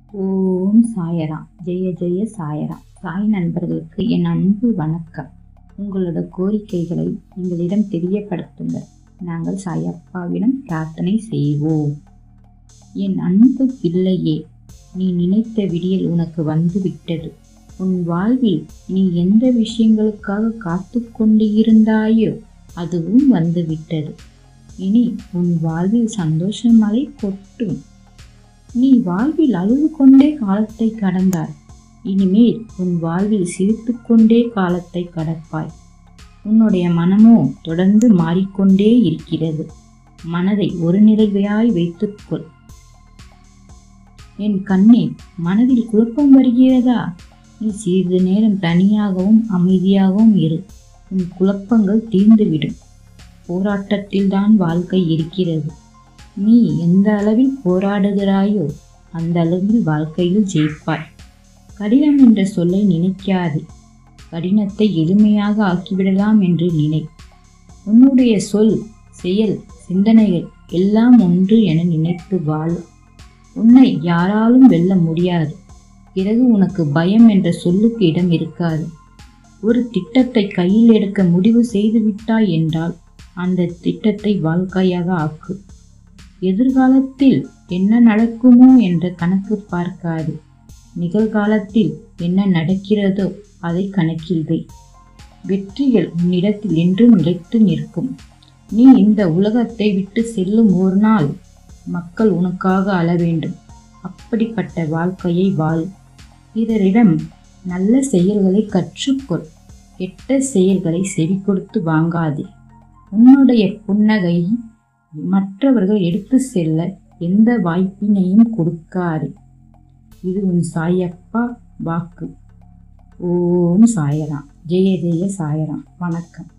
ஓம் சாயராம் ஜெய ஜெய சாயராம் சாய் நண்பர்களுக்கு என் அன்பு வணக்கம் உங்களோட கோரிக்கைகளை எங்களிடம் தெரியப்படுத்துங்கள் நாங்கள் சாயப்பாவிடம் பிரார்த்தனை செய்வோம் என் அன்பு பிள்ளையே நீ நினைத்த விடியல் உனக்கு வந்துவிட்டது உன் வாழ்வில் நீ எந்த விஷயங்களுக்காக காத்து கொண்டு இருந்தாயோ அதுவும் வந்துவிட்டது இனி உன் வாழ்வில் சந்தோஷ மழை கொட்டும் நீ வாழ்வில் அழுது கொண்டே காலத்தை கடந்தாய் இனிமேல் உன் வாழ்வில் சிரித்து கொண்டே காலத்தை கடப்பாய் உன்னுடைய மனமோ தொடர்ந்து மாறிக்கொண்டே இருக்கிறது மனதை ஒரு நிலைவையாய் வைத்துக்கொள் என் கண்ணே மனதில் குழப்பம் வருகிறதா நீ சிறிது நேரம் தனியாகவும் அமைதியாகவும் இரு உன் குழப்பங்கள் தீர்ந்துவிடும் போராட்டத்தில்தான் வாழ்க்கை இருக்கிறது நீ எந்த அளவில் போராடுகிறாயோ அந்த அளவில் வாழ்க்கையில் ஜெயிப்பாய் கடினம் என்ற சொல்லை நினைக்காதே கடினத்தை எளிமையாக ஆக்கிவிடலாம் என்று நினை உன்னுடைய சொல் செயல் சிந்தனைகள் எல்லாம் ஒன்று என நினைத்து வாழ் உன்னை யாராலும் வெல்ல முடியாது பிறகு உனக்கு பயம் என்ற சொல்லுக்கு இடம் இருக்காது ஒரு திட்டத்தை கையில் எடுக்க முடிவு செய்து விட்டாய் என்றால் அந்த திட்டத்தை வாழ்க்கையாக ஆக்கு எதிர்காலத்தில் என்ன நடக்குமோ என்ற கணக்கு பார்க்காது நிகழ்காலத்தில் என்ன நடக்கிறதோ அதை கணக்கில் வை வெற்றிகள் உன்னிடத்தில் என்றும் நிலைத்து நிற்கும் நீ இந்த உலகத்தை விட்டு செல்லும் ஒரு நாள் மக்கள் உனக்காக அழ வேண்டும் அப்படிப்பட்ட வாழ்க்கையை வாழ் பிறரிடம் நல்ல செயல்களை கற்றுக்கொள் கெட்ட செயல்களை செவி கொடுத்து வாங்காதே உன்னுடைய புன்னகை மற்றவர்கள் எடுத்து செல்ல எந்த வாய்ப்பினையும் கொடுக்காதே இது உன் சாயப்பா வாக்கு ஓம் சாயராம் ஜெய ஜெய சாயராம் வணக்கம்